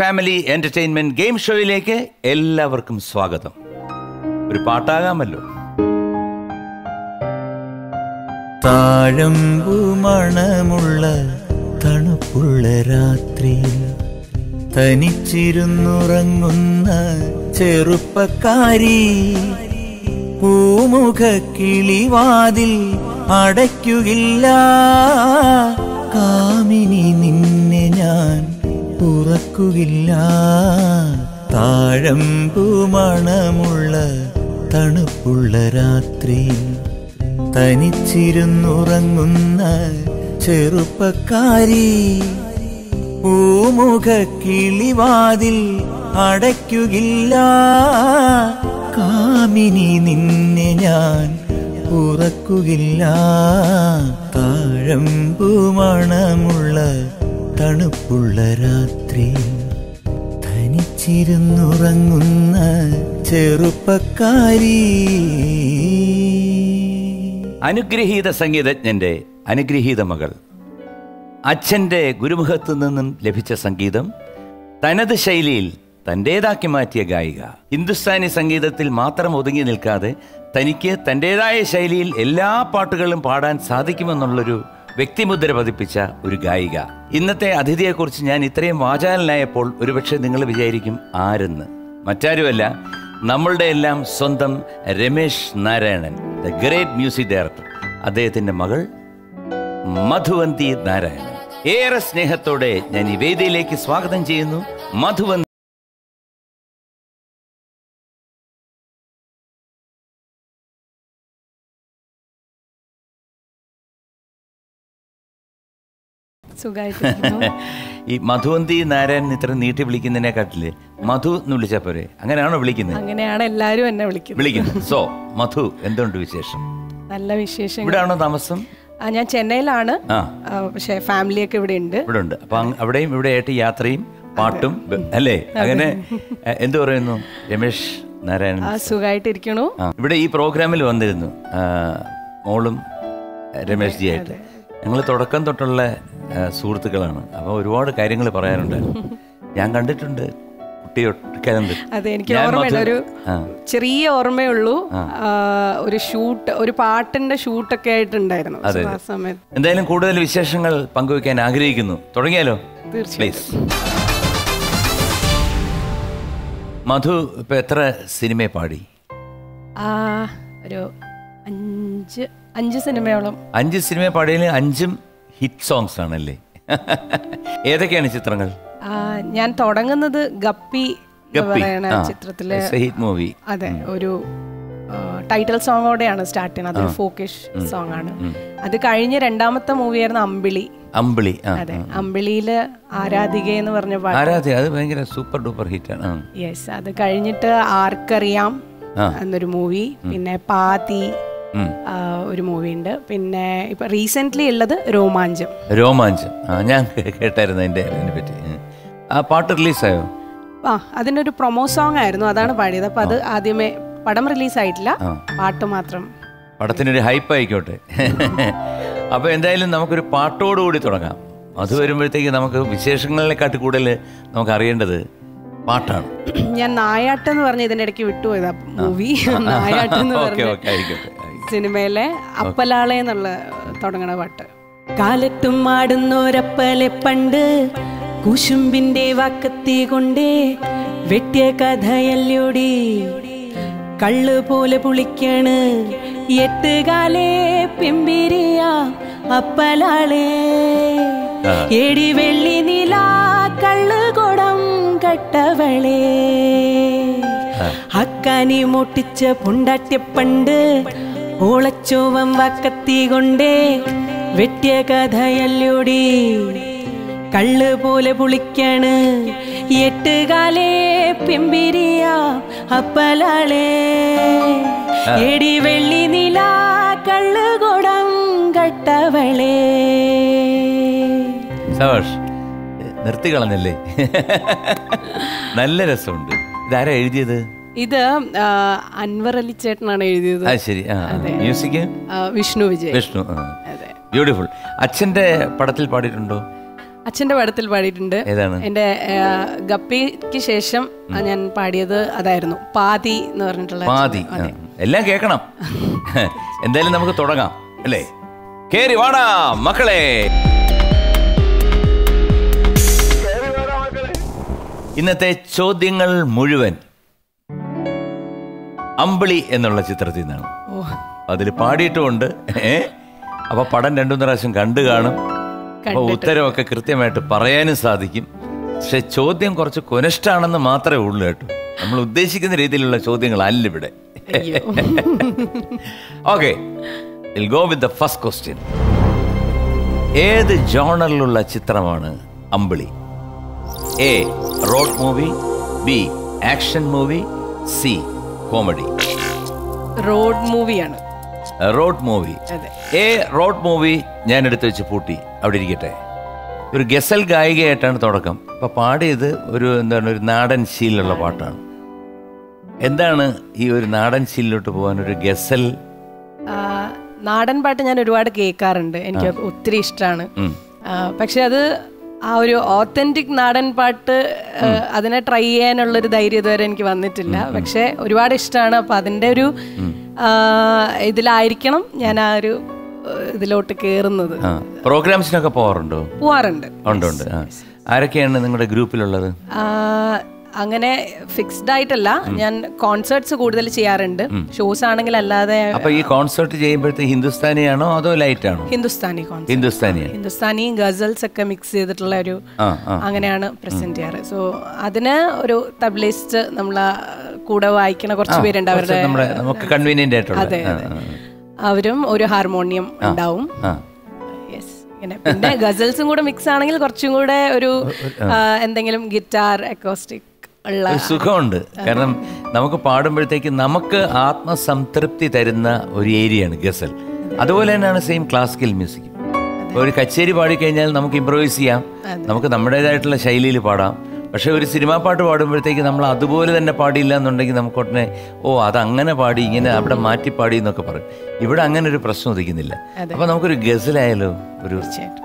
Family entertainment game ഷോയിലേക്ക് എല്ലാവർക്കും സ്വാഗതം ഒരു പാട്ടാകാമല്ലോ താഴമ്പു മണമുള്ള തണുപ്പുള്ള രാത്രിയിൽ തനിച്ചിരുന്നുറങ്ങുന്ന ചെറുപ്പക്കാരി പൂമുഖ കിളിവാതിൽ അടയ്ക്കുകില്ല കാമിനി നിന്നെ ഞാൻ തുറക്കുകില്ല താഴമ്പു മണമുള്ള തണുപ്പുള്ള രാത്രിയിൽ തനിച്ചിരുന്നുറങ്ങുന്ന ചെറുപ്പക്കാരി പൂമുഖ കിളിവാതിൽ അടയ്ക്കുകില്ല കാമിനി നിന്നെ ഞാൻ ഉറക്കുകില്ല താഴമ്പു മണമുള്ള തണുപ്പുള്ള രാത്രി തനിച്ചിരുന്നുറങ്ങുന്ന ചെറുപ്പക്കാരി അനുഗ്രഹീത സംഗീതജ്ഞന്റെ അനുഗ്രഹീത മകൾ അച്ഛന്റെ ഗുരുമുഖത്തു നിന്നും ലഭിച്ച സംഗീതം തനത് ശൈലിയിൽ തൻ്റേതാക്കി മാറ്റിയ ഗായിക ഹിന്ദുസ്ഥാനി സംഗീതത്തിൽ മാത്രം ഒതുങ്ങി നിൽക്കാതെ തനിക്ക് തൻ്റെതായ ശൈലിയിൽ എല്ലാ പാട്ടുകളും പാടാൻ സാധിക്കുമെന്നുള്ളൊരു വ്യക്തിമുദ്ര പതിപ്പിച്ച ഒരു ഗായിക ഇന്നത്തെ അതിഥിയെക്കുറിച്ച് ഞാൻ ഇത്രയും വാചാലനായപ്പോൾ ഒരുപക്ഷെ നിങ്ങൾ വിചാരിക്കും ആരെന്ന് മറ്റാരുമല്ല നമ്മളുടെ എല്ലാം സ്വന്തം Ramesh Narayanan the great music director അദ്ദേഹത്തിന്റെ മകൾ മധുവന്തി നാരായണൻ ഏറെ സ്നേഹത്തോടെ ഞാൻ ഈ വേദിയിലേക്ക് സ്വാഗതം ചെയ്യുന്നു മധുവന്തി സുഖമായിട്ടിരിക്കുന്നു ഈ മധുവന്തി നാരായണൻ ഇത്ര നീട്ടി വിളിക്കുന്നതിനെക്കാട്ടില് മധു എന്ന് വിളിച്ചാൽ പോരെ അങ്ങനെയാണോ വിളിക്കുന്നത് അങ്ങനെയാണ് എല്ലാരും എന്നെ വിളിക്കുന്നത് വിളിക്കുന്നത് സോ മധു എന്തുണ്ട് വിശേഷം നല്ല വിശേഷങ്ങൾ ഇവിടെയാണോ താമസം ആ, ഞാൻ ചെന്നൈയിലാണ് ആ ആ, പക്ഷേ ഫാമിലിയൊക്കെ ഇവിടെ ഉണ്ട് ഇവിടെ ഉണ്ട് അപ്പൊ അങ് അവിടെയും ഇവിടെ ആയിട്ട് യാത്രയും പാട്ടും ബ- അല്ലേ അങ്ങനെ എ, എന്തു പറയുന്നു രമേശ് നാരായണൻ ആ സുഖമായിട്ടിരിക്കണു ആ, ഇവിടെ ഈ പ്രോഗ്രാമിൽ വന്നിരുന്നു ആ, മോളും രമേശ് ജി ആയിട്ട് ഞങ്ങൾ തുടക്കം തൊട്ടുള്ള ആ, സുഹൃത്തുക്കളാണ് അപ്പോൾ ഒരുപാട് കാര്യങ്ങൾ പറയാനുണ്ട് ഞാൻ കണ്ടിട്ടുണ്ട് കുട്ടിയൊക്കെ അതെ എനിക്ക് ഓർമ്മയുണ്ട് ഒരു ചെറിയ ഓർമ്മയുള്ളൂ ആ, ഒരു ഷൂട്ട് ഒരു പാട്ടിന്റെ ഷൂട്ടൊക്കെ ആയിട്ടുണ്ടായിരുന്നു അതെ. ആ സമയത്ത് എന്തായാലും കൂടുതൽ വിശേഷങ്ങൾ പങ്കുവെക്കാൻ ആഗ്രഹിക്കുന്നു തുടങ്ങിയാലോ പ്ലീസ് മധു ഇപ്പൊ എത്ര സിനിമ പാടി ആ ഒരു അഞ്ച് അഞ്ച് സിനിമയോളം അഞ്ച് സിനിമ പാടിയതിൽ അഞ്ചും ഹിറ്റ് സോങ്സ് ആണല്ലേ ഏതൊക്കെയാണ് ചിത്രങ്ങൾ ആ, ഞാൻ തുടങ്ങുന്നത് ഗപ്പി എന്ന് ഗപ്പി പറയുന്ന ആ, ചിത്രത്തിലെ it's a hit മൂവി അതെ ഒരു ടൈറ്റിൽ സോങ്ങോടെയാണ് സ്റ്റാർട്ട് ചെയ്യുന്നത് അതൊരു ഫോക്കിഷ് സോങ് ആണ് അത് കഴിഞ്ഞ് രണ്ടാമത്തെ മൂവിയായിരുന്നു അമ്പിളി അമ്പിളി ആ അതെ അമ്പിളിയില് ആരാധിക എന്ന് പറഞ്ഞ പാട്ട് ആരാധ്യ അത് ഭയങ്കര സൂപ്പർ ഡൂപ്പർ ഹിറ്റാണ് ആ യെസ് അത് കഴിഞ്ഞിട്ട് ആർക്കറിയാം ആ. എന്നൊരു മൂവി പിന്നെ പാതി ഉം. ആ, ഒരു മൂവി ഉണ്ട് പിന്നെ ഇപ്പൊ റീസെന്റ് ഉള്ളത് രോമാഞ്ചം രോമാഞ്ചം ആ ഞാൻ കേട്ടായിരുന്നു അതിന്റെ അതിനെ പറ്റി ഉം. ആ പാട്ട് റിലീസായോ ആ അതിനൊരു പ്രൊമോ സോങ് ആയിരുന്നു അതാണ് പാടിയത് അപ്പൊ അത് ആദ്യമേ പടം റിലീസ് ആയിട്ടില്ല ആ. പാട്ട് മാത്രം പടത്തിനൊരു ഹൈപ്പ് ആയിക്കോട്ടെ അപ്പൊ എന്തായാലും നമുക്കൊരു പാട്ടോടുകൂടി തുടങ്ങാം അത് വരുമ്പോഴത്തേക്ക് നമുക്ക് വിശേഷങ്ങളെക്കാട്ടി കൂടുതൽ നമുക്ക് അറിയേണ്ടത് പാട്ടാണ് ഞാൻ നായാട്ട് എന്ന് പറഞ്ഞ ഇതിന്റെ ഇടയ്ക്ക് വിട്ടുപോയതാ മൂവി നായാട്ട് എന്ന് ഓക്കെ പറഞ്ഞ ഓക്കെ ആയിക്കോട്ടെ ആയിക്കോട്ടെ. സിനിമയിലെ അപ്പലാളെ എന്നുള്ള തുടങ്ങണ പാട്ട് കാലത്തും ആടുന്നോരപ്പലെ പണ്ട് കുശുമ്പിന്റെ വാക്കത്തി കൊണ്ടേ വെട്ടിയ കഥയല്ലോടി കള്ള് പോലെ പുളിക്കാണ് എട്ടുകാലേ പിമ്പിരിയ അപ്പലാളെ എടി വെള്ളി നില കള്ള് കുടം കട്ടവളേ അക്കാനി മുട്ടിച്ച പൊണ്ടാട്ടിയപ്പണ്ട് ഓളച്ചോവം വാക്കത്തി കൊണ്ടേ വെട്ടിയ കഥയല്ലോടി കള്ള് പോലെ പുളിക്കാണ് എട്ടുകാലേ പിമ്പിരിയ അപ്പലാളേ എടി വെള്ളി നില കള്ള് കുടം കട്ടവളേ സവാഷ് നിർത്തി കളഞ്ഞല്ലേ നല്ല രസമുണ്ട് ഇതാരാ എഴുതിയത് ഇത് ആ, അൻവർ അലി ചേട്ടനാണ് എഴുതിയത് ആ ശരി ആ മ്യൂസിക് ആ, വിഷ്ണു വിജയ് വിഷ്ണു അതെ ബ്യൂട്ടിഫുൾ അച്ഛന്റെ പടത്തിൽ പാടിയിട്ടുണ്ടോ അച്ഛന്റെ പടത്തിൽ പാടിയിട്ടുണ്ട് ഏതാണ് എന്റെ ആ, ഗപ്പിക്ക് ശേഷം ആ, ഞാൻ പാടിയത് അതായിരുന്നു പാതി എന്ന് പറഞ്ഞിട്ടുള്ള പാതി ആ. എല്ലാം കേൾക്കണം എന്തായാലും നമുക്ക് തുടങ്ങാം അല്ലേ കേറി വാടാ മക്കളെ ഇന്നത്തെ ചോദ്യങ്ങൾ മുഴുവൻ അമ്പിളി എന്നുള്ള ചിത്രത്തിൽ നിന്നാണ് ഓ അതിൽ പാടിയിട്ടുമുണ്ട് ഏ അപ്പൊ പടം രണ്ടു മൂന്ന് പ്രാവശ്യം കണ്ടു കാണും അപ്പൊ ഉത്തരവൊക്കെ കൃത്യമായിട്ട് പറയാനും സാധിക്കും പക്ഷെ ചോദ്യം കുറച്ച് കൊനഷ്ടാണെന്ന് മാത്രമേ ഉള്ളൂ കേട്ടോ നമ്മൾ ഉദ്ദേശിക്കുന്ന രീതിയിലുള്ള ചോദ്യങ്ങളല്ല ഇവിടെ അയ്യോ okay go with the first question ഏത് ജോണറിലുള്ള ചിത്രമാണ് Ambili A road movie B action movie C comedy road മൂവിയാണ് റോഡ് മൂവി അതെ എ റോഡ് മൂവി ഞാൻ എടുത്തു വെച്ച് പൂട്ടി അവിടെ ഇരിക്കട്ടെ ഒരു ഗസൽ ഗായികയായിട്ടാണ് തുടക്കം അപ്പൊ പാടിയത് ഒരു എന്താണ് ഒരു നാടൻ ശീലുള്ള പാട്ടാണ് എന്താണ് ഈ ഒരു നാടൻ ശീലിലോട്ട് പോകാൻ ഒരു ഗസൽ ആ, നാടൻ പാട്ട് ഞാൻ ഒരുപാട് കേൾക്കാറുണ്ട് എനിക്ക് ഒത്തിരി ഇഷ്ടമാണ് പക്ഷെ അത് ആ ഒരു ഓത്തന്റിക് നാടൻ പാട്ട് ആ, അതിനെ ട്രൈ ചെയ്യാനുള്ളൊരു ധൈര്യം ഇതുവരെ എനിക്ക് വന്നിട്ടില്ല പക്ഷെ ഒരുപാട് ഇഷ്ടമാണ് അപ്പൊ അതിന്റെ ഒരു ആ, ഇതിലായിരിക്കണം ഞാൻ ആ ഒരു ആ, ഇതിലോട്ട് കേറുന്നത് ആ പ്രോഗ്രാംസിനൊക്കെ പോകാറുണ്ടോ പോവാറുണ്ട് ഉണ്ട് ഉണ്ട് ആ ആരൊക്കെയാണ് നിങ്ങളുടെ ഗ്രൂപ്പിലുള്ളത് ആ, അങ്ങനെ ഫിക്സ്ഡ് ആയിട്ടല്ല ഞാൻ കോൺസേർട്സ് കൂടുതൽ ചെയ്യാറുണ്ട് ഷോസ് ആണെങ്കിൽ അല്ലാതെ അപ്പൊ ഈ കോൺസേർട്ട് ചെയ്യുമ്പോഴത്തെ ഹിന്ദുസ്ഥാനിയാണോ അതോ ലൈറ്റ് ആണോ ഹിന്ദുസ്ഥാനി കോൺസേർട്ട് ഹിന്ദുസ്ഥാനിയാണ് ഹിന്ദുസ്ഥാനി ഗസൽസ് ഒക്കെ മിക്സ് ചെയ്തിട്ടുള്ള ഒരു ആ ആ അങ്ങനെയാണ് പ്രസന്റ് ചെയ്യാറ് സോ അതിന് ഒരു തബ്ലിസ്റ്റ് നമ്മൾ കൂടെ വായിക്കണ കുറച്ച് പേരുണ്ട് അവരുടെ നമ്മുടെ നമുക്ക് കൺവീനിയന്റ് ആയിട്ടുള്ള അതെ ആ, അതെ അവരും ഒരു ഹാർമോണിയം ഉണ്ടാവും ആ. യെസ് ഇങ്ങനെ പിന്നെ ഗസൽസും കൂടെ മിക്സ് ആണെങ്കിൽ കുറച്ചും കൂടെ ഒരു ആ, എന്തെങ്കിലും ഗിറ്റാർ അക്കോസ്റ്റിക് ഉള്ള ഒരു സുഖമുണ്ട് കാരണം നമുക്ക് പാടുമ്പോഴത്തേക്ക് നമുക്ക് ആത്മസംതൃപ്തി തരുന്ന ഒരു ഏരിയയാണ് ഗസൽ അതുപോലെ തന്നെയാണ് സെയിം ക്ലാസിക്കൽ മ്യൂസിക് ഒരു കച്ചേരി പാടിക്കഴിഞ്ഞാൽ നമുക്ക് ഇമ്പ്രവൈസ് ചെയ്യാം നമുക്ക് നമ്മുടേതായിട്ടുള്ള ശൈലിയിൽ പാടാം പക്ഷെ ഒരു സിനിമാ പാട്ട് പാടുമ്പോഴത്തേക്ക് നമ്മൾ അതുപോലെ തന്നെ പാടിയില്ല എന്നുണ്ടെങ്കിൽ നമുക്ക് ഉടനെ ഓ അത് അങ്ങനെ പാടി ഇങ്ങനെ അവിടെ മാറ്റി പാടി എന്നൊക്കെ പറയും ഇവിടെ അങ്ങനെ ഒരു പ്രശ്നം ഉദിക്കുന്നില്ല അപ്പൊ നമുക്കൊരു ഗസലായാലോ ഒരു തീർച്ചയായിട്ടും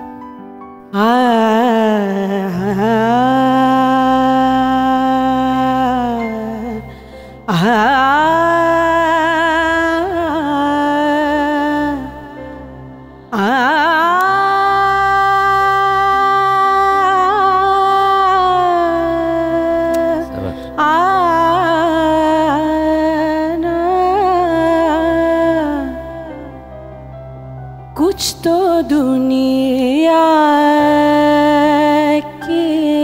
कुछ तो दुनिया के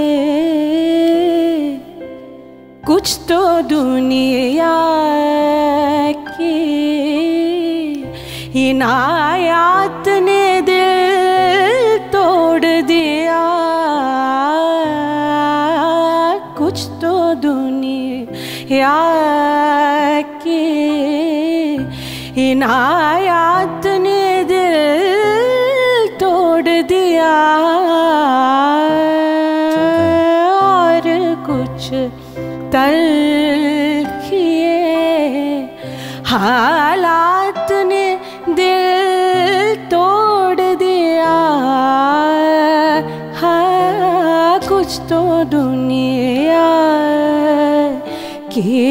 कुछ तो दुनिया की इनायात ने दिल तोड़ दिया कुछ तो दुनिया की इनायात ने दिल तोड़ दिया और कुछ तलखिए हालात ने दिल तोड़ दिया हाँ कुछ तो दुनिया की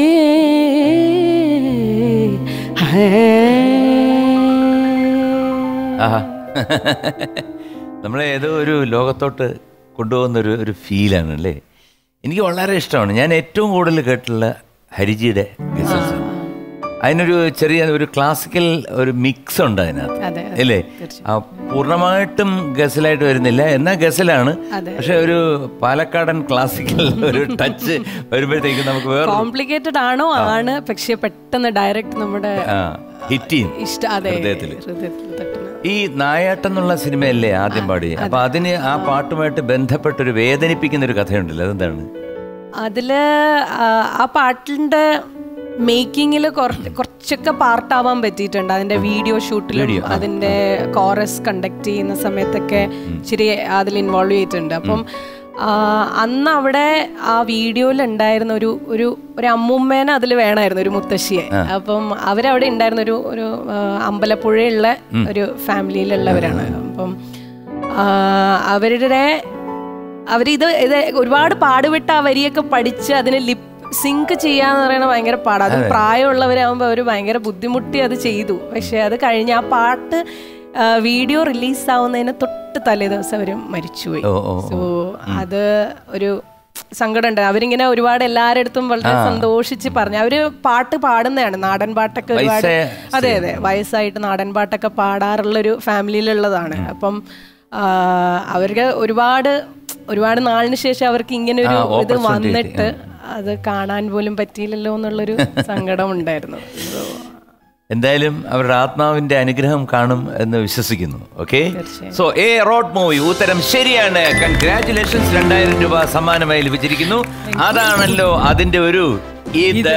है ആഹാ നമ്മളെ ഏതോ ഒരു ലോകത്തോട്ട് കൊണ്ടുപോകുന്ന ഒരു ഒരു ഫീലാണ് അല്ലേ എനിക്ക് വളരെ ഇഷ്ടമാണ് ഞാൻ ഏറ്റവും കൂടുതൽ കേട്ടിട്ടുള്ള ഹരിജിയുടെ ഗസൽസ് അതിനൊരു ചെറിയ ഒരു ക്ലാസിക്കൽ ഒരു മിക്സ് ഉണ്ട് അതിനകത്ത് അതെ അല്ലേ ആ, പൂർണ്ണമായിട്ടും ഗസലായിട്ട് വരുന്നില്ല എന്നാൽ ഗസലാണ് അതെ. പക്ഷെ ഒരു പാലക്കാടൻ ക്ലാസിക്കൽ ഒരു ടച്ച് വരുമ്പോഴത്തേക്കും നമുക്ക് വേറെ കോംപ്ലിക്കേറ്റഡ് ആണോ ആണ് പക്ഷെ പെട്ടെന്ന് ഡയറക്റ്റ് നമ്മുടെ ഹിറ്റ് ചെയ്യും ഇഷ്ട അതെ ഹൃദയത്തില്. ഹൃദയത്തിൽ തട്ടുന്ന ഈ നായാട്ടം എന്നുള്ള സിനിമയല്ലേ ആദ്യം പാടി അപ്പൊ അതിന് ആ പാട്ടുമായിട്ട് ബന്ധപ്പെട്ടൊരു വേദനിപ്പിക്കുന്ന ഒരു കഥയുണ്ടല്ലോ അതെന്താണ് അതില് ആ, ആ പാട്ടിന്റെ മേക്കിങ്ങിൽ കുറച്ചൊക്കെ പാർട്ടാവാൻ പറ്റിയിട്ടുണ്ട് അതിന്റെ വീഡിയോ ഷൂട്ടിലും അതിന്റെ കോറസ് കണ്ടക്ട് ചെയ്യുന്ന സമയത്തൊക്കെ ഇച്ചിരി അതിൽ ഇൻവോൾവ് ചെയ്തിട്ടുണ്ട് അപ്പം ആ, അന്ന് അവിടെ ആ വീഡിയോയിൽ ഉണ്ടായിരുന്ന ഒരു ഒരു ഒരു അമ്മുമ്മേനെ അതിൽ വേണമായിരുന്നു ഒരു മുത്തശ്ശിയെ അപ്പം അവരവിടെ ഉണ്ടായിരുന്ന ഒരു ഒരു ആ, അമ്പലപ്പുഴയുള്ള ഒരു ഫാമിലിയിലുള്ളവരാണ് അപ്പം ആ, അവരുടെ അവരിത് ഇത് ഒരുപാട് പാടുപെട്ട് ആ വരിയൊക്കെ പഠിച്ച് അതിന് ലിപ് സിങ്ക് ചെയ്യാന്ന് പറയുന്നത് ഭയങ്കര പാടാണ് അത് പ്രായമുള്ളവരാകുമ്പോൾ അവർ ഭയങ്കര ബുദ്ധിമുട്ടി അത് ചെയ്തു പക്ഷെ അത് കഴിഞ്ഞ് ആ പാട്ട് വീഡിയോ റിലീസ് ആവുന്നതിന് തൊട്ട് തലേ ദിവസം അവർ മരിച്ചുപോയി ഓ, ഓ, ഓ. സോ അത് ഒരു സങ്കടമുണ്ട് അവരിങ്ങനെ ഒരുപാട് എല്ലാവരുടെ അടുത്തും വളരെ സന്തോഷിച്ച് പറഞ്ഞു അവര് പാട്ട് പാടുന്നതാണ് നാടൻ പാട്ടൊക്കെ ഒരുപാട് വയസ്സായ അതെ അതെ വയസ്സായിട്ട് നാടൻ പാട്ടൊക്കെ പാടാറുള്ള ഒരു ഫാമിലിയിലുള്ളതാണ് അപ്പം ആ, അവർക്ക് ഒരുപാട് ഒരുപാട് നാളിന് ശേഷം അവർക്ക് ഇങ്ങനെ ഒരു ആ, ഇത് opportunity വന്നിട്ട് അത് കാണാൻ പോലും പറ്റിയില്ലല്ലോ എന്നുള്ളൊരു സങ്കടം ഉണ്ടായിരുന്നു So, എന്തായാലും അവരുടെ ആത്മാവിന്റെ അനുഗ്രഹം കാണും എന്ന് വിശ്വസിക്കുന്നു ഓക്കെ തീർച്ചയായും. സോ എ റോഡ് മൂവി ഉത്തരം ശരിയാണ് കൺഗ്രാറ്റുലേഷൻസ് രണ്ടായിരം രൂപ സമ്മാനമായി ലഭിച്ചിരിക്കുന്നു അതാണല്ലോ അതിന്റെ ഒരു ഇത്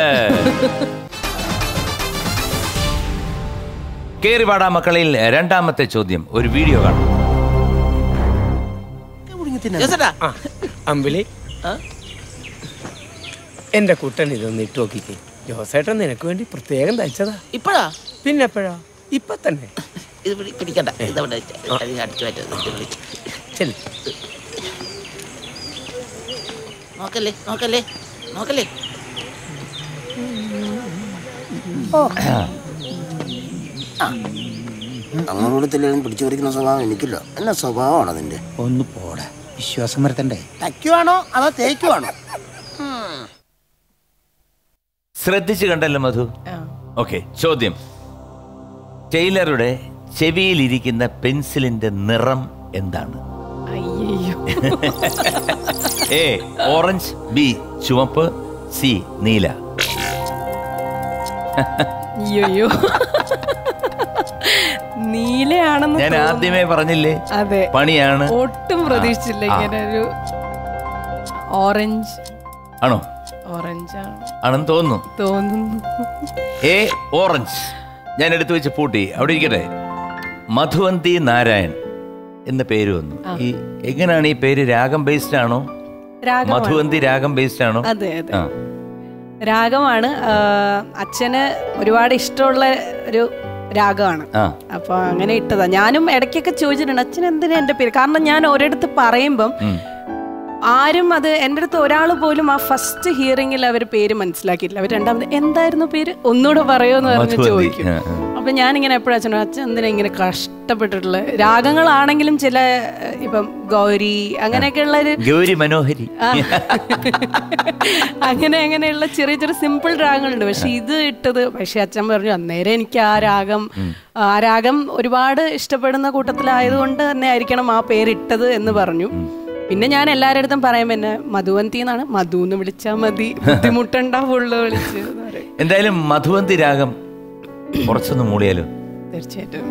കേറി പാടാ മക്കളിൽ രണ്ടാമത്തെ ചോദ്യം ഒരു വീഡിയോ കാണാം ജോസേട്ടാ ആ അമ്പിളി എന്റെ കുട്ടൻ ഇതൊന്ന് ഇട്ട് നോക്കിക്കേ ജോസേട്ടൻ നിനക്ക് വേണ്ടി പ്രത്യേകം തയ്ച്ചതാ ഇപ്പഴാ പിന്നെ എപ്പോഴാ ഇപ്പൊ തന്നെ ഇത് പിടി- പിടിക്കണ്ട ഇതവിടെ വെച്ച് അല്ലെങ്കിൽ അടിച്ചു മാറ്റി ചെല്ല്. നോക്കല്ലേ നോക്കല്ലേ നോക്കല്ലേ അങ്ങോട്ടത്തിലും പിടിച്ചു പറിക്കുന്ന സ്വഭാവം എനിക്കില്ല എന്നാ സ്വഭാവമാണ് അതിന്റെ ഒന്ന് പോടാ വിശ്വാസം വരുത്തണ്ടേ തയ്ക്കുവാണോ അതോ തേക്കുവാണോ ശ്രദ്ധിച്ചു കണ്ടല്ലോ മധു ആ. ഓക്കെ ചോദ്യം ടൈലറുടെ ചെവിയിലിരിക്കുന്ന പെൻസിലിന്റെ നിറം എന്താണ് അയ്യയ്യോ എ ഓറഞ്ച് ബി ചുവപ്പ് സി നീല അയ്യോ നീലയാണെന്ന് ഞാൻ തോന്നുന്നു. ആദ്യമേ പറഞ്ഞില്ലേ അതെ പണിയാണ് ഒട്ടും പ്രതീക്ഷിച്ചില്ല ഇങ്ങനെ ഒരു ഓറഞ്ച് ആണോ ഓറഞ്ച് ആണ് ആണെന്ന് തോന്നുന്നു തോന്നുന്നു എ ഓറഞ്ച് ഞാൻ എടുത്തു വെച്ച് പൂട്ടി അവിടെ ഇരിക്കട്ടെ മധുവന്തി നാരായൺ എന്ന പേര് വന്നു ഈ എങ്ങനെയാണ് ഈ പേര് രാഗം ബേസ്ഡ് ആണോ രാഗമാണ് മധുവന്തി രാഗം ബേസ്ഡ് ആണോ അതെ അതെ ആ രാഗമാണ് ആ, അച്ഛന് ഒരുപാട് ഇഷ്ടമുള്ള ഒരു രാഗമാണ് ആ അപ്പൊ അങ്ങനെ ഇട്ടതാ ഞാനും ഇടയ്ക്കൊക്കെ ചോദിച്ചിട്ടുണ്ട് അച്ഛൻ എന്തിനാ എന്റെ പേര് കാരണം ഞാൻ ഒരിടത്ത് പറയുമ്പം ഉം. ആരും അത് എൻ്റെ അടുത്ത് ഒരാൾ പോലും ആ ഫസ്റ്റ് ഹിയറിംഗിൽ അവർ പേര് മനസ്സിലാക്കിയില്ല അവർ രണ്ടാമത് എന്തായിരുന്നു പേര് ഒന്നുകൂടെ പറയുമെന്ന് പറഞ്ഞ് മധുവന്തി. ചോദിക്കും ആ, ആ. അപ്പൊ ഞാനിങ്ങനെ എപ്പോഴും അച്ഛനോ അച്ഛൻ എന്തിനാ ഇങ്ങനെ കഷ്ടപ്പെട്ടിട്ടുള്ളത് രാഗങ്ങളാണെങ്കിലും ചില ഏഹ്, ഇപ്പം ഗൗരി അങ്ങനെയൊക്കെയുള്ള ഒരു ഗൗരി മനോഹരി ആ. അങ്ങനെ അങ്ങനെയുള്ള ചെറിയ ചെറിയ സിമ്പിൾ രാഗങ്ങളുണ്ട് പക്ഷെ ഇത് ഇട്ടത് പക്ഷെ അച്ഛൻ പറഞ്ഞു അന്നേരം എനിക്ക് ആ രാഗം ആ രാഗം ഒരുപാട് ഇഷ്ടപ്പെടുന്ന കൂട്ടത്തിലായതുകൊണ്ട് തന്നെ ആയിരിക്കണം ആ പേരിട്ടത് എന്ന് പറഞ്ഞു പിന്നെ ഞാൻ എല്ലാവരുടെ അടുത്തും പറയാൻ പിന്നെ മധുവന്തി എന്നാണ് മധു എന്ന് വിളിച്ചാൽ മതി ബുദ്ധിമുട്ടുണ്ടാവുള്ളൂ വിളിച്ച് എന്ന് പറയും. എന്തായാലും മധുവന്തി രാഗം കുറച്ചൊന്ന് മൂളിയാലോ തീർച്ചയായിട്ടും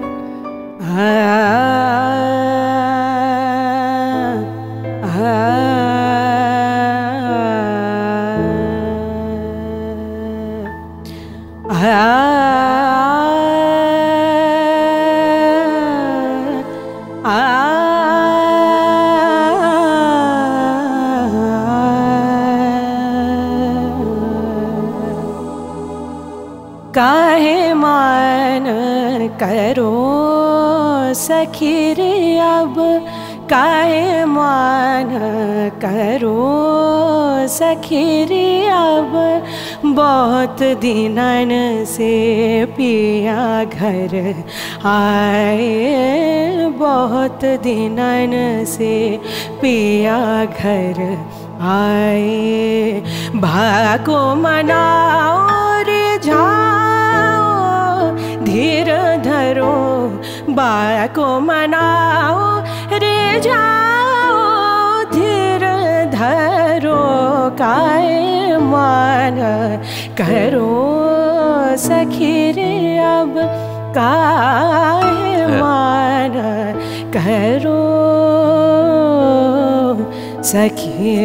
काहे मान करो सखीर अब काहे मान करो सखीर अब बहुत दिनन से पिया घर आए बहुत दिनन से पिया घर आए भागो मनाओ रे जाओ धीर धरो बाको मनाओ रे जाओ धीर धरो काय मान करो सखी रे अब काय मान करो सखी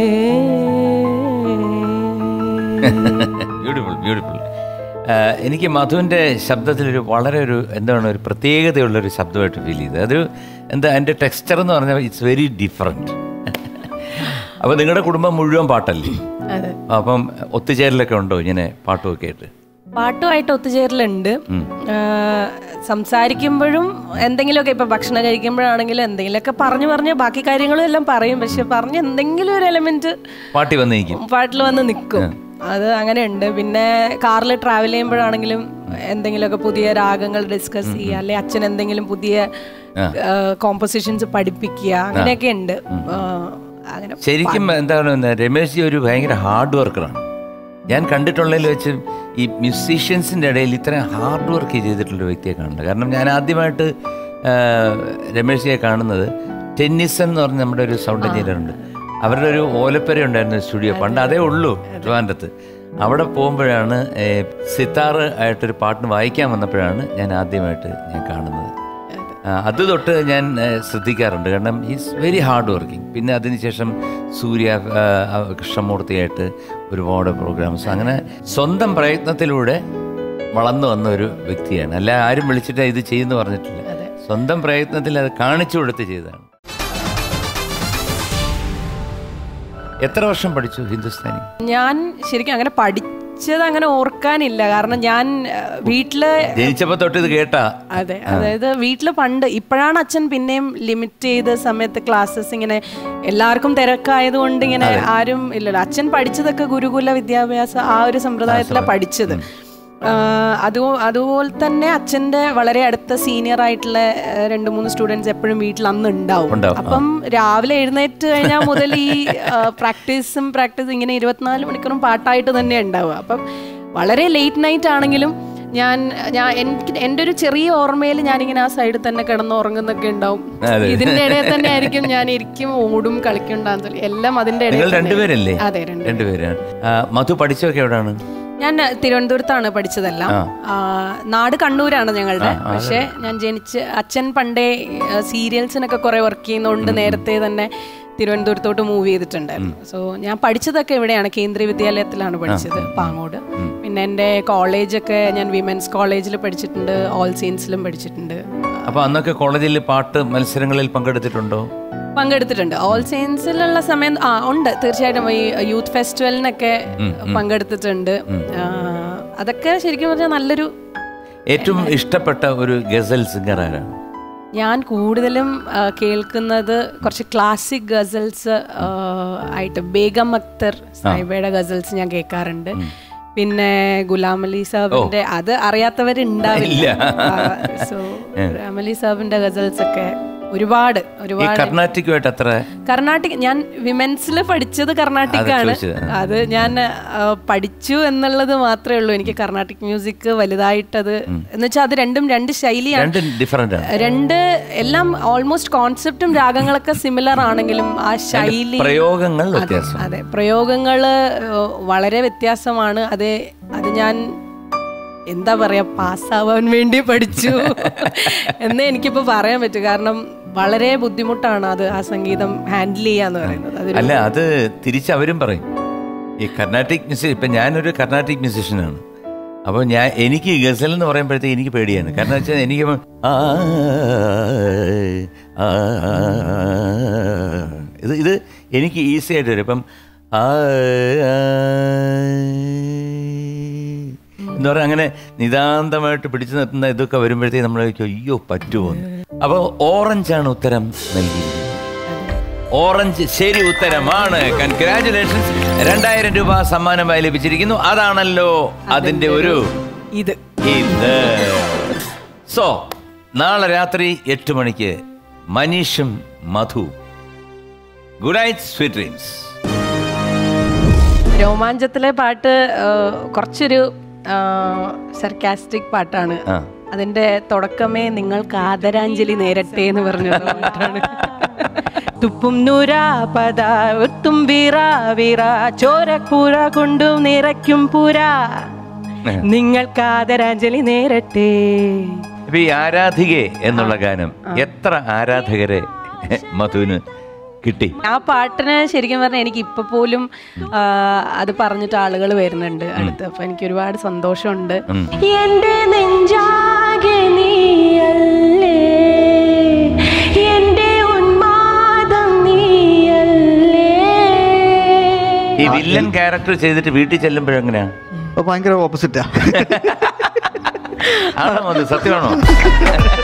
ബ്യൂട്ടിഫുൾ ബ്യൂട്ടിഫുൾ എനിക്ക് മധുവിൻ്റെ ശബ്ദത്തിലൊരു വളരെ ഒരു എന്താണ് ഒരു പ്രത്യേകതയുള്ള ഒരു ശബ്ദമായിട്ട് ഫീൽ ചെയ്തത് അതൊരു എന്താ എൻ്റെ ടെക്സ്ചർ എന്ന് പറഞ്ഞാൽ ഇറ്റ്സ് വെരി ഡിഫറെൻറ്റ് അപ്പോൾ നിങ്ങളുടെ കുടുംബം മുഴുവൻ പാട്ടല്ലേ അതെ അപ്പം ഒത്തുചേരലൊക്കെ ഉണ്ടോ ഇങ്ങനെ പാട്ടുമൊക്കെ ആയിട്ട് പാട്ടുമായിട്ട് ഒത്തുചേരലുണ്ട് ആ, സംസാരിക്കുമ്പോഴും എന്തെങ്കിലുമൊക്കെ ഇപ്പൊ ഭക്ഷണം കഴിക്കുമ്പോഴാണെങ്കിലും എന്തെങ്കിലുമൊക്കെ പറഞ്ഞു പറഞ്ഞ് ബാക്കി കാര്യങ്ങളും എല്ലാം പറയും പക്ഷെ പറഞ്ഞ് എന്തെങ്കിലും ഒരു എലമെന്റ് പാട്ടി വന്നിരിക്കും പാട്ടിൽ വന്ന് നിൽക്കും അത് അങ്ങനെയുണ്ട് പിന്നെ കാറിൽ ട്രാവൽ ചെയ്യുമ്പോഴാണെങ്കിലും എന്തെങ്കിലുമൊക്കെ പുതിയ രാഗങ്ങൾ ഡിസ്കസ് ചെയ്യുക അല്ലെ അച്ഛൻ എന്തെങ്കിലും പുതിയ കോമ്പോസിഷൻസ് പഠിപ്പിക്കുക അങ്ങനെയൊക്കെ ഉണ്ട് ആ, അങ്ങനെ ശരിക്കും എന്താണ് രമേശ് ജി ഒരു ഭയങ്കര ഹാർഡ് വർക്കറാണ് ഞാൻ കണ്ടിട്ടുള്ളതിൽ വെച്ച് ഈ മ്യൂസീഷ്യൻസിൻ്റെ ഇടയിൽ ഇത്രയും ഹാർഡ് വർക്ക് ചെയ്തിട്ടുള്ള ഒരു വ്യക്തിയെ കാണുന്നത് കാരണം ഞാൻ ആദ്യമായിട്ട് ആ, രമേശ് ജിയെ കാണുന്നത് ടെന്നിസൺ എന്ന് പറഞ്ഞ നമ്മുടെ ഒരു സൗണ്ട് എഞ്ചിനീയർ ഉണ്ട് അവരുടെ ഒരു ഓലപ്പര ഉണ്ടായിരുന്നു സ്റ്റുഡിയോ പണ്ട് അതേ ഉള്ളൂ ട്രിവാൻഡത്ത് അവിടെ പോകുമ്പോഴാണ് ഏ, സിത്താറ് ആയിട്ടൊരു പാട്ടിന് വായിക്കാൻ വന്നപ്പോഴാണ് ഞാൻ ആദ്യമായിട്ട് ഞാൻ കാണുന്നത് ആ, അത് തൊട്ട് ഞാൻ ഏ, ശ്രദ്ധിക്കാറുണ്ട് കാരണം ഈസ് വെരി ഹാർഡ് വർക്കിംഗ് പിന്നെ അതിനുശേഷം സൂര്യ ആ, ആ, കൃഷ്ണമൂർത്തിയായിട്ട് ഒരുപാട് പ്രോഗ്രാംസ് അങ്ങനെ സ്വന്തം പ്രയത്നത്തിലൂടെ വളർന്നു വന്ന ഒരു വ്യക്തിയാണ് അല്ല ആരും വിളിച്ചിട്ട് ഇത് ചെയ്യുന്നു പറഞ്ഞിട്ടില്ല സ്വന്തം പ്രയത്നത്തിൽ അത് കാണിച്ചു കൊടുത്ത് ചെയ്തതാണ് എത്ര വർഷം പഠിച്ചു ഹിന്ദുസ്ഥാനി ഞാൻ ശരിക്കും അങ്ങനെ പഠിച്ചത് അങ്ങനെ ഓർക്കാനില്ല കാരണം ഞാൻ ആ, വീട്ടില് ജനിച്ചപ്പോ തൊട്ട് ഇത് കേട്ടാ അതെ അതായത് വീട്ടിൽ പണ്ട് ഇപ്പോഴാണ് അച്ഛൻ പിന്നെയും ലിമിറ്റ് ചെയ്ത സമയത്ത് ക്ലാസ്സസ് ഇങ്ങനെ എല്ലാവർക്കും തിരക്കായതുകൊണ്ട് ഇങ്ങനെ ആരും ഇല്ലല്ലോ അച്ഛൻ പഠിച്ചതൊക്കെ ഗുരുകുല വിദ്യാഭ്യാസ ആ ഒരു സമ്പ്രദായത്തിലാണ് പഠിച്ചത് ആഹ് അതോ അതുപോലെ തന്നെ അച്ഛൻ്റെ വളരെ അടുത്ത സീനിയർ ആയിട്ടുള്ള ആഹ് രണ്ട് മൂന്ന് സ്റ്റുഡൻസ് എപ്പോഴും വീട്ടിൽ അന്ന് ഉണ്ടാവും ഉണ്ടാവും, ആ. അപ്പം രാവിലെ എഴുന്നേറ്റ് കഴിഞ്ഞാൽ മുതൽ ഈ പ്രാക്ടീസും പ്രാക്ടീസും ഇങ്ങനെ ഇരുപത്തിനാല് മണിക്കൂറും പാട്ടായിട്ട് തന്നെ ഉണ്ടാവുക അപ്പം വളരെ ലേറ്റ് നൈറ്റ് ആണെങ്കിലും ഞാൻ ഞാൻ എനിക്ക് എൻ്റെ ഒരു ചെറിയ ഓർമ്മയിൽ ഞാനിങ്ങനെ ആ സൈഡിൽ തന്നെ കിടന്ന് ഉറങ്ങുന്നൊക്കെ ഉണ്ടാവും അതെ. ഇതിന്റെ ഇടയിൽ തന്നെ ആയിരിക്കും ഞാൻ ഇരിക്കും ഓടും കളിക്കും ഡാൻസ് കളി എല്ലാം അതിന്റെ ഇടയിൽ നിങ്ങൾ തന്നെ. രണ്ടുപേരല്ലേ അതെ രണ്ട് രണ്ടുപേരാണ് ആ, മധു പഠിച്ചതൊക്കെ എവിടെയാണ് ഞാൻ തിരുവനന്തപുരത്താണ് പഠിച്ചതെല്ലാം ആ, നാട് കണ്ണൂരാണ് ഞങ്ങളുടെ പക്ഷെ ഞാൻ ജനിച്ച് അച്ഛൻ പണ്ടേ സീരിയൽസിനൊക്കെ കുറെ വർക്ക് ചെയ്യുന്നതുകൊണ്ട് നേരത്തെ തന്നെ തിരുവനന്തപുരത്തോട്ട് മൂവ് ചെയ്തിട്ടുണ്ടായിരുന്നു സോ ഞാൻ പഠിച്ചതൊക്കെ ഇവിടെയാണ് കേന്ദ്രീയ വിദ്യാലയത്തിലാണ് പഠിച്ചത് പാങ്ങോട് പിന്നെ എൻ്റെ കോളേജൊക്കെ ഞാൻ വിമൻസ് കോളേജിൽ പഠിച്ചിട്ടുണ്ട് ഓൾ സെയിൻസിലും പഠിച്ചിട്ടുണ്ട് അപ്പൊ അന്നൊക്കെ കോളേജിൽ പാട്ട് മത്സരങ്ങളിൽ പങ്കെടുത്തിട്ടുണ്ടോ പങ്കെടുത്തിട്ടുണ്ട് ഓൾ സെയിൻസിലുള്ള സമയം ആ ഉണ്ട് തീർച്ചയായിട്ടും ഈ യൂത്ത് ഫെസ്റ്റിവലിനൊക്കെ പങ്കെടുത്തിട്ടുണ്ട് ആ, അതൊക്കെ ശരിക്കും പറഞ്ഞാൽ നല്ലൊരു ഏറ്റവും ഇഷ്ടപ്പെട്ട ഒരു ഗസൽ സിംഗർ ആരാണ് ഞാൻ കൂടുതലും ആ, കേൾക്കുന്നത് കുറച്ച് ക്ലാസിക് ഗസൽസ് ആയിട്ട് ബേഗം അക്തർ സാഹിബയുടെ ഗസൽസ് ഞാൻ കേൾക്കാറുണ്ട് പിന്നെ ഗുലാം അലി സാബിന്റെ അത് അറിയാത്തവരുണ്ടാവില്ല സോ ഗുലാം അലി സാബിന്റെ ഗസൽസ് ഒക്കെ ഒരുപാട് ഈ ഒരുപാട് കർണാട്ടിക്കുമായിട്ട് അത്ര കർണാട്ടിക് ഞാൻ വിമൻസിൽ പഠിച്ചത് കർണാട്ടിക്കാണ് ചോദിച്ചത്, അത് ഞാൻ ആ, പഠിച്ചു എന്നുള്ളത് മാത്രമേ ഉള്ളൂ എനിക്ക് കർണാട്ടിക് മ്യൂസിക് വലുതായിട്ടത് എന്ന് വെച്ചാൽ അത് രണ്ടും രണ്ട് ശൈലിയാണ് രണ്ടും ഡിഫറെന്റ് ആണ് രണ്ട് എല്ലാം ഓൾമോസ്റ്റ് കോൺസെപ്റ്റും രാഗങ്ങളൊക്കെ സിമിലർ ആണെങ്കിലും ആ ശൈലി പ്രയോഗങ്ങൾ അതെ, വ്യത്യാസം അതെ പ്രയോഗങ്ങള് ഏഹ്, വളരെ വ്യത്യാസമാണ് അത് അത് ഞാൻ എന്താ പറയാ പാസ്സാവാൻ വേണ്ടി പഠിച്ചു എന്നേ എനിക്കിപ്പോ പറയാൻ പറ്റും കാരണം വളരെ ബുദ്ധിമുട്ടാണ് അത് ആ സംഗീതം ഹാൻഡിൽ ചെയ്യാന്ന് പറയുന്നത് അതൊരു അല്ല അത് തിരിച്ച് അവരും പറയും ഈ കർണാട്ടിക് മ്യൂസിക് ഇപ്പം ഞാനൊരു കർണാട്ടിക് മ്യൂസിഷ്യനാണ് അപ്പോൾ ഞാൻ എനിക്ക് ഈ ഗസൽ എന്ന് പറയുമ്പോഴത്തേക്ക് എനിക്ക് പേടിയാണ് കാരണം വെച്ചാൽ എനിക്ക് ഇപ്പം ആ, ആ, ഇത് ഇത് എനിക്ക് ഈസി ആയിട്ട് വരും ഇപ്പം ആ, ആ, എന്ന് പറഞ്ഞാൽ അങ്ങനെ നിതാന്തമായിട്ട് പിടിച്ചു നിർത്തുന്ന ഇതൊക്കെ വരുമ്പോഴത്തേക്ക് നമ്മൾ ചോദിക്കും അയ്യോ പറ്റുമോ അപ്പോൾ ഓറഞ്ചാണ് ഉത്തരം നൽകിയിരിക്കുന്നത് ഓറഞ്ച് ശരി ഉത്തരമാണ് കൺഗ്രാറ്റുലേഷൻസ് രണ്ടായിരം രൂപ സമ്മാനമായി ലഭിച്ചിരിക്കുന്നു അതാണല്ലോ അതിന്റെ ഒരു ഇത് ഇത് സോ നാളെ രാത്രി എട്ട് മണിക്ക് മനീഷും Madhu good night sweet dreams രോമാഞ്ചത്തിലെ പാട്ട് ഏഹ്, കുറച്ചൊരു സർക്കാസ്റ്റിക് പാട്ടാണ് ആ. അതിന്റെ തുടക്കമേ നിങ്ങൾക്ക് ആദരാഞ്ജലി നേരട്ടെ എന്ന് പറഞ്ഞ പാട്ടാണ് തുപ്പും നൂരാ പത ഒത്തും വീറ വീറ ചോരക്കൂര കൊണ്ടും നിറയ്ക്കും പുര നിങ്ങൾക്ക് ആദരാഞ്ജലി നേരട്ടെ ഇപ്പൊ ഈ ആരാധികെ എന്നുള്ള ഗാനം എത്ര ആരാധകരെ മധുവിന് കിട്ടി ആ പാട്ടിന് ശരിക്കും പറഞ്ഞാൽ എനിക്ക് ഇപ്പൊ പോലും ആ, അത് പറഞ്ഞിട്ട് ആളുകൾ വരുന്നുണ്ട് അടുത്ത് അപ്പൊ എനിക്ക് ഒരുപാട് സന്തോഷമുണ്ട് എന്റെ നെഞ്ചാകെ നീയല്ലേ എന്റെ ഉന്മാദം നീയല്ലേ ഈ വില്ലൻ ക്യാരക്ടർ ചെയ്തിട്ട് വീട്ടിൽ ചെല്ലുമ്പോഴെങ്ങനെയാ ഭയങ്കര ഓപ്പോസിറ്റാ ആണോ അത് സത്യമാണോ